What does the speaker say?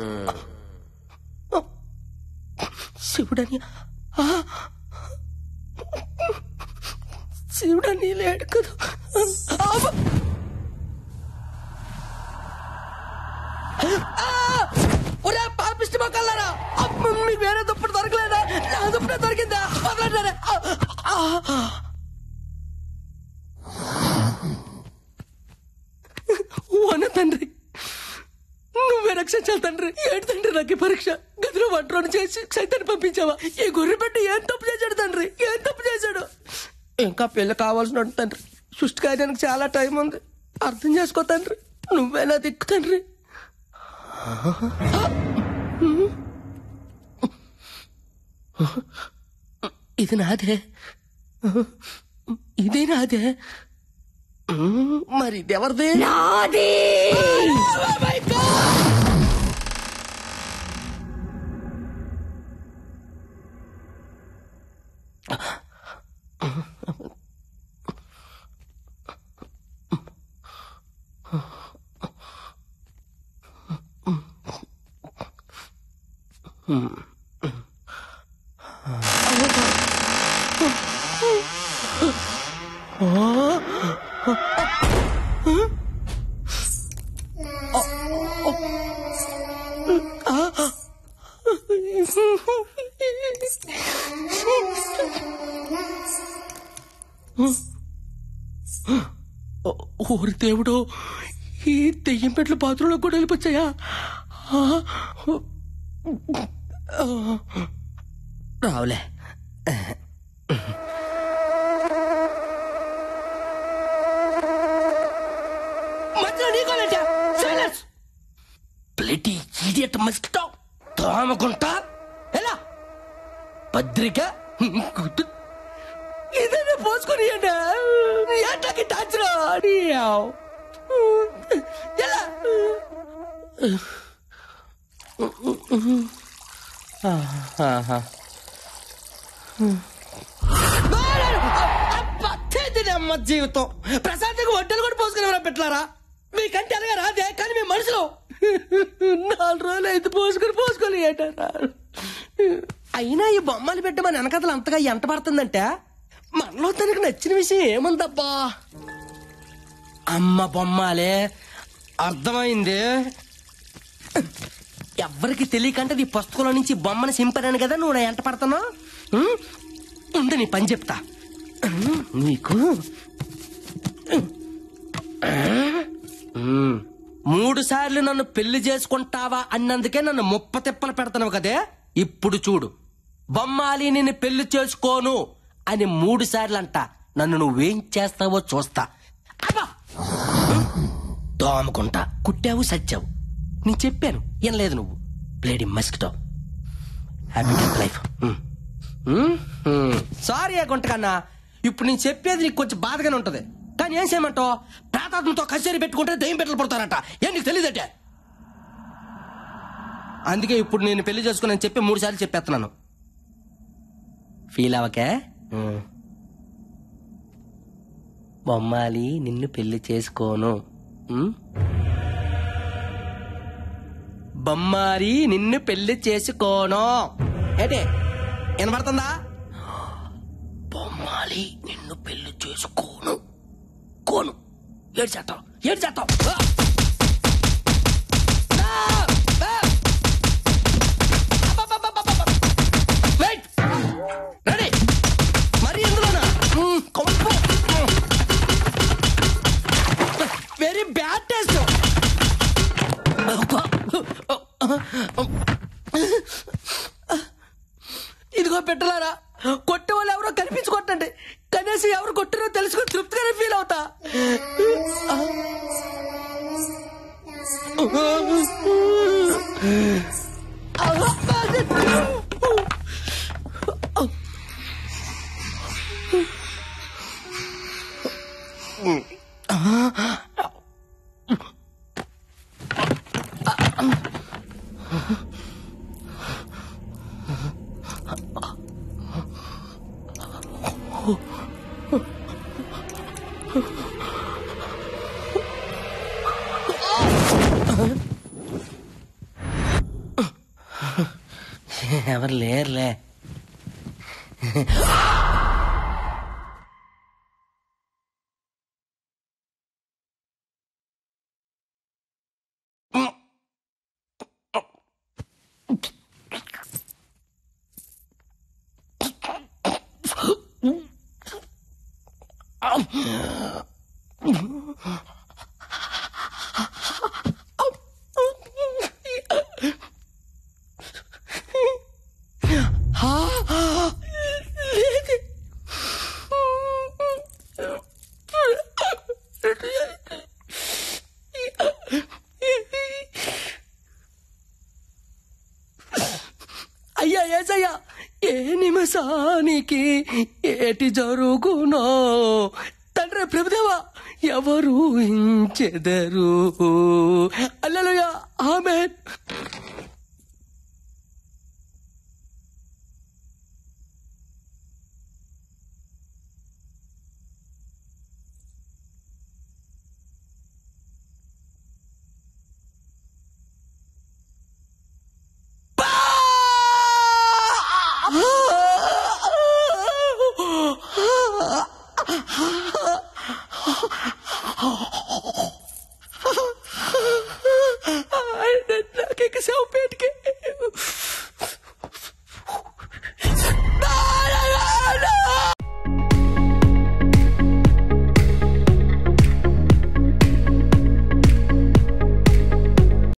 శివుడని ఆ! శివుడని లేడు కదా అబ్బ! ఆ! ఒరే పాపిష్టి మొక్కలారా అమ్మ, మీకు వేరే దుప్పటి దొరకలేదా నా దుప్పటి దొరికిందా వదలండి ఆ! ఆ! వన తండ్రి నువ్వే రక్షించాలి తండ్రి ఏంటి తండ్రి నాకు ఈ పరీక్ష గదిలో వంటలను చేసి సైతాన్ని పంపించావా ఈ గొర్రె పెట్టి ఏం తప్పు చేశాడు తండ్రి ఏం తప్పు చేశాడు ఇంకా పెళ్లి కావాల్సిన తండ్రి సృష్టి కార్యానికి చాలా టైం ఉంది అర్థం చేసుకో తండ్రి నువ్వేనా దిక్కు తండ్రి ఇది నాదే ఇదే నాదే మరి ఇది ఎవరిది నాది Oh my God! ఓరి దేవుడు ఈ దెయ్యం పెట్ల బాత్రూంలో కూడా వెళ్ళిపోచ్చాయా రావులే మధ్యలో నీకోలేటా సైలెన్స్ ప్లేటీ ఇడియట్ మస్కిటో తోమకుంటా ఎలా పత్రిక గుడ్డు ఇదే పోసుకొని ఏటాకి టాచ్ ఎలా అమ్మ జీవితం ప్రశాంతంగా ఒడ్డలు కూడా పోసుకుని పెట్టారా మీకంటే అనగా రాదే కానీ మీ మనసులో నాలుగు రోజులు అయితే పోసుకొని పోసుకొని ఏటారా అయినా ఈ బొమ్మలు పెట్టి మన వెనకథలు అంతగా ఎంట పడుతుందంటే మనలో తనకు నచ్చిన విషయం ఏముందబ్బా అమ్మ బొమ్మాలే అర్థమైంది ఎవ్వరికి తెలియకంటే నీ పుస్తకంలో నుంచి బొమ్మను సింపాను కదా నువ్వు నా ఎంట పడుతున్నావు ఉం? ఉండు నీ పని చెప్తా ఉం, నీకు ఉం. మూడు సార్లు నన్ను పెళ్లి చేసుకుంటావా అన్నందుకే నన్ను ముప్ప తిప్పలు పెడతావు కదే ఇప్పుడు చూడు బొమ్మాలి నిన్ను పెళ్లి చేసుకోను అని మూడు సార్లు అంట నన్ను నువ్వేం చేస్తావో చూస్తా అబ్బా! దోమకుంటా కుట్టావు సచ్చావు నేను చెప్పాను ఏం లేదు నువ్వు bloody mosquito happy life sorry ఆ గుంట కన్నా ఇప్పుడు నేను చెప్పేది నీకు కొంచెం బాధగానే ఉంటది కానీ ఏం చేయమంటావు ప్రాతాత్మతో కచేరీ పెట్టుకుంటే దయ్యం పెట్టలు పడతారంట ఏం నీకు తెలియదటే అందుకే ఇప్పుడు నేను పెళ్లి చేసుకుని చెప్పి మూడు సార్లు చెప్పేస్తున్నాను ఫీల్ అవకే ఉమ్. బొమ్మాలి నిన్ను పెళ్లి చేసుకోను ఉమ్? బొమ్మారి నిన్ను పెళ్లి చేసుకోను ఏంటి వినపడుతుందా బొమ్మాలి నిన్ను పెళ్లి చేసుకోను కోను ఏడు చేస్తాం ఏడు చేస్తాం రెడీ మరి ఎందులోనా మ్మ్, కొంపు వెరీ బ్యాడ్ టేస్ట్ ఇదిగో పెట్టలారా కొట్టే వాళ్ళు ఎవరో కనిపించుకోటండి కనీసం ఎవరు కొట్టారో తెలుసుకుని తృప్తిగానే ఫీల్ అవుతా ఎవరు లేరులే అయ్యా ఏసయ్యా ఏ నిమిషానికి ఏటి జరుగునో తండ్రి ప్రభుదేవా ఎవరు ఇంచెదరు అల్లలుయా ఆమెన్ నాకే సేవ పేటికి